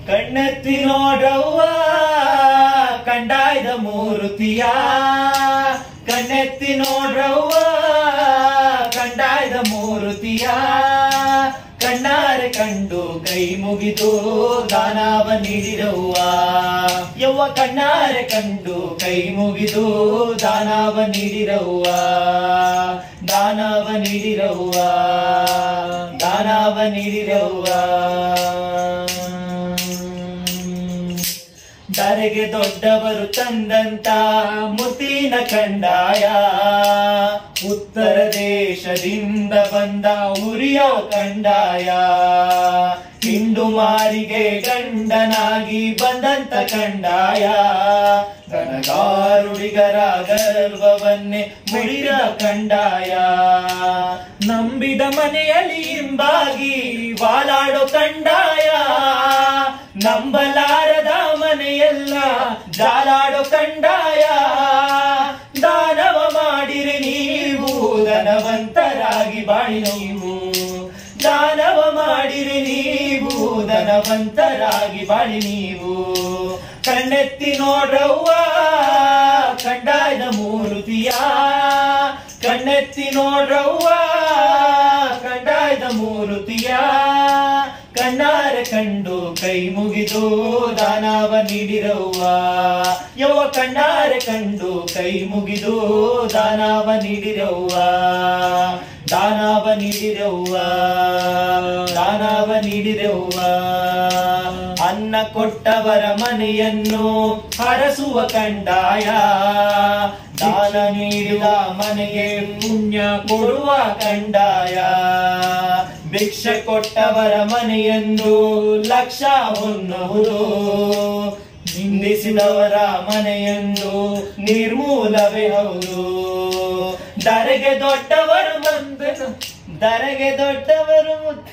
ಕಣ್ಣೆತ್ತಿ ನೋಡವ್ವ ಕಂಡಾಯ್ದ ಮೂರುತಿಯ ಕಣ್ಣೆತ್ತಿ ನೋಡ್ರವ್ವ ಕಂಡಾಯ್ದ ಮೂರುತಿಯ ಕಣ್ಣಾರೆ ಕಂಡು ಕೈ ಮುಗಿದು ದಾನವ ನೀಡಿರವ್ವ ಯವ್ವ ಕಣ್ಣಾರೆ ಕಂಡು ಕೈ ಮುಗಿದು ದಾನವ ನೀಡಿರವ್ವ ದಾನವ ನೀಡಿರವ್ವ ದಾನವ ನೀಡಿರವ್ವ ಧರೆಗೆ ದೊಡ್ಡವರು ತಂದಂತ ಮುತ್ತಿನ ಕಂಡಾಯ ಉತ್ತರ ದೇಶದಿಂದ ಬಂದ ಉರಿಯೋ ಕಂಡಾಯ ಹಿಂಡು ಮಾರಿಗೆ ಗಂಡನಾಗಿ ಬಂದಂತ ಕಂಡಾಯ ಗಣಗಾರುಡಿಗರ ಗರ್ವವನ್ನೇ ಮುಡಿದ ಕಂಡಾಯ ನಂಬಿದ ಮನೆಯಲ್ಲಿ ಹಿಂಬಾಗಿ ವಾಲಾಡೋ ಕಂಡಾಯ ನಂಬಲಾರದ ಮನೆಯೆಲ್ಲ ಜಾಲಾಡೋ ಕಂಡಾಯ ದಾನವ ಮಾಡಿರಿ ನೀವು ಧನವಂತರಾಗಿ ಬಾಳಿ ನೀವು ದಾನವ ಮಾಡಿರಿ ನೀವು ಧನವಂತರಾಗಿ ಬಾಳಿ ನೀವು ಕಣ್ಣೆತ್ತಿ ನೋಡ್ರವ್ವ ಕಂಡಾಯದ ಮೂರುತಿಯ ಕಣ್ಣೆತ್ತಿ ನೋಡ್ರವ್ವ ಕಂಡಾಯದ ಮೂರುತಿಯ ಕಣ್ಣಾರೆ ಕಂಡು ಕೈ ಮುಗಿದು ದಾನವ ನೀಡಿರವ್ವ ಯವ್ವ ಕಣ್ಣಾರೆ ಕಂಡು ಕೈ ಮುಗಿದು ದಾನವ ನೀಡಿರವ್ವ ದಾನವ ನೀಡಿರವ್ವ ದಾನವ ನೀಡಿರವ್ವ ಅನ್ನ ಕೊಟ್ಟವರ ಮನೆಯನ್ನು ಹರಸುವ ಕಂಡಾಯ ದಾನ ನೀಡಿದ ಮನೆಗೆ ಪುಣ್ಯ ಕೊಡುವ ಕಂಡಾಯ ಭಿಕ್ಷೆ ಕೊಟ್ಟವರ ಮನೆಯನ್ನು ಲಕ್ಷ ಹೊನ್ನುವುದು ನಿಂದಿಸಿದವರ ಮನೆಯನ್ನು ನಿರ್ಮೂಲವೇ ಹೌದು ಧರೆಗೆ ದೊಡ್ಡವರು ಬಂದ ಧರೆಗೆ ದೊಡ್ಡವರು ಮುತ್ತ